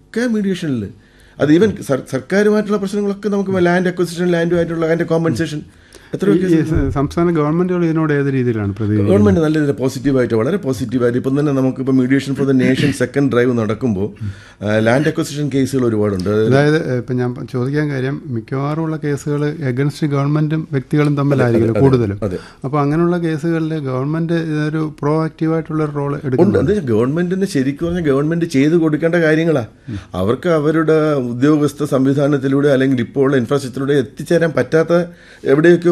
ഒക്കെ മീഡിയേഷനിൽ അത് ഈവൻ സർക്കാരുമായിട്ടുള്ള പ്രശ്നങ്ങളൊക്കെ നമുക്ക് ലാൻഡ് അക്വസിഷൻ ലാൻഡുമായിട്ടുള്ള അതിന്റെ കോമ്പൻസേഷൻ എത്ര ഈ സ- സംസ്ഥാന ഗവൺമെന്റുകൾ ഇതിനോട് ഏത് രീതിയിലാണ് പ്രതികരിക്കുന്നത് ഗവൺമെന്റ് നല്ല രീതിയിൽ പോസിറ്റീവായിട്ട് വളരെ പോസിറ്റീവായിട്ട് ഇപ്പം തന്നെ നമുക്കിപ്പോൾ mediation for the nation second drive നടക്കുമ്പോൾ ലാൻഡ് അക്വസിഷൻ കേസുകൾ ഒരുപാടുണ്ട് അതായത് ഇപ്പം ഞാൻ ചോദിക്കാൻ കാര്യം മിക്കവാറും ഉള്ള കേസുകൾ എഗൻസ്റ്റ് ഗവൺമെന്റും വ്യക്തികളും തമ്മിലായിരിക്കും കൂടുതലും അതെ. അപ്പോൾ അങ്ങനെയുള്ള കേസുകളിൽ ഗവൺമെന്റ് ഇതൊരു പ്രോ ആക്റ്റീവായിട്ടുള്ള ഒരു റോൾ ഉണ്ട് എടുക്കുന്നുണ്ട് എന്താ വെച്ചാൽ ഗവൺമെന്റിന് ശരിക്കും പറഞ്ഞാൽ ഗവൺമെന്റ് ചെയ്തു കൊടുക്കേണ്ട കാര്യങ്ങളാ അവർക്ക് അവരുടെ ഉദ്യോഗസ്ഥ സംവിധാനത്തിലൂടെ അല്ലെങ്കിൽ ഇപ്പോൾ ഉള്ള ഇൻഫ്രാസ്ട്രക്ചറിലൂടെ എത്തിച്ചേരാൻ പറ്റാത്ത എവിടെയൊക്കെ